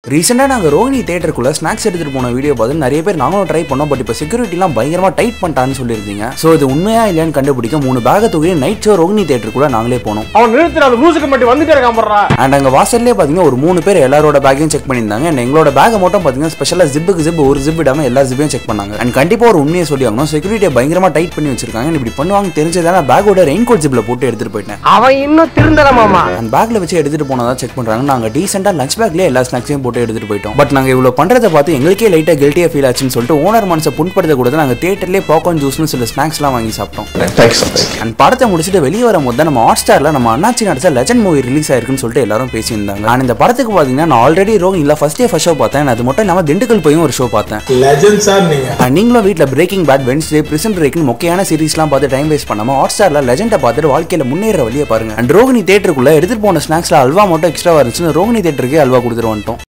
ரீசெண்டாக நாங்கள் ரோஹினி தேட்டருக்குள்ள ஸ்நாக்ஸ் எடுத்துட்டு போன வீடியோ பார்த்து நிறைய பேர் நாங்களும் ட்ரை பண்ணோம் பட் இப்போ செக்யூரிட்டிலாம் பயங்கரமாக டைட் பண்ணிட்டான்னு சொல்லியிருந்தீங்க ஸோ இது உண்மையா இல்லையான்னு கண்டுபிடிக்க மூணு பேக தூக்கி நைட் ஷோ ரோஹினி தேட்டருக்குள்ள நாங்களே போனோம் அவன் நிறுத்துற அந்த லூசுக்கு மட்டும் வந்துட்டே இருக்கான் போடுறா அண்ட் அங்கே வாசல்லே பார்த்தீங்கன்னா ஒரு மூணு பேர் எல்லாரோட பேக்கையும் செக் பண்ணியிருந்தாங்க அண்ட் எங்களோட பேக்கை மட்டும் பார்த்தீங்கன்னா ஸ்பெஷலாக ஜிப்புக்கு ஜிப் ஒரு ஜிப் விடாமல் எல்லா ஜிப்பையும் செக் பண்ணாங்க அண்ட் கண்டிப்பாக ஒரு உண்மையை சொல்லி ஆகணும் செக்யூரிட்டியை பயங்கரமாக டைட் பண்ணி வச்சிருக்காங்க இப்படி பண்ணுவாங்க தெரிஞ்சதால பேக்கோட ரெயின் கோட் ஜிப்பில் போட்டு எடுத்துட்டு போயிட்டேன் அவன் இன்னும் திருந்தல மாமா அந்த பேக்ல வச்சு எடுத்துட்டு போனதா செக் பண்றாங்க நாங்க டீசெண்டா லஞ்ச் பேக்லயே எல்லா ஸ்நாக்ஸையும் போட்டு எடுத்துட்டு போயிட்டோம் பட் நாங்க இவ்வளவு பண்றதை பார்த்து எங்களுக்கே லைட்டா கில்ட்டியா ஃபீல் ஆச்சுன்னு சொல்லிட்டு ஓனர் மனசை புண்படுத்த கூடாது நாங்க தியேட்டர்லயே பாப்கார்ன் ஜூஸ்னு சில ஸ்நாக்ஸ்லாம் வாங்கி சாப்பிட்டோம் அண்ட் படத்தை முடிச்சுட்டு வெளியே வரும்போது தான் நம்ம ஹாட் ஸ்டார்ல நம்ம அண்ணாச்சி நடிச்ச லெஜண்ட் மூவி ரிலீஸ் ஆயிருக்குன்னு சொல்லிட்டு எல்லாரும் பேசியிருந்தாங்க நான் இந்த படத்துக்கு பாத்தீங்கன்னா நான் ஆல்ரெடி ரோங் இல்ல ஃபர்ஸ்ட் டே ஃபர்ஸ்ட் ஷோ பார்த்தேன் அது மட்டும் இல்லாம திண்டுக்கல் போயும் ஒரு ஷோ பார்த்தேன் லெஜண்ட் சார் நீங்க And நீங்களும் வீட்டில் Breaking Bad Wednesday prison breaking முக்கியமான சீரிஸ்லாம் பார்த்து டைம் வேஸ்ட் பண்ணாம ஹாட் ஸ்டார்ல லெஜெண்டை பார்த்துட்டு வாழ்க்கையில முன்னேற வழியை பாருங்க அண்ட் ரோகிணி தேட்டருக்குள்ள எடுத்துட்டு போன ஸ்நாக்ஸ்ல அல்வா மட்டும் எக்ஸ்ட்ரா இருந்துச்சுன்னு ரோகிணி தேட்டருக்கே அல்வா கொடுத்துட்டு வந்துட்டோம்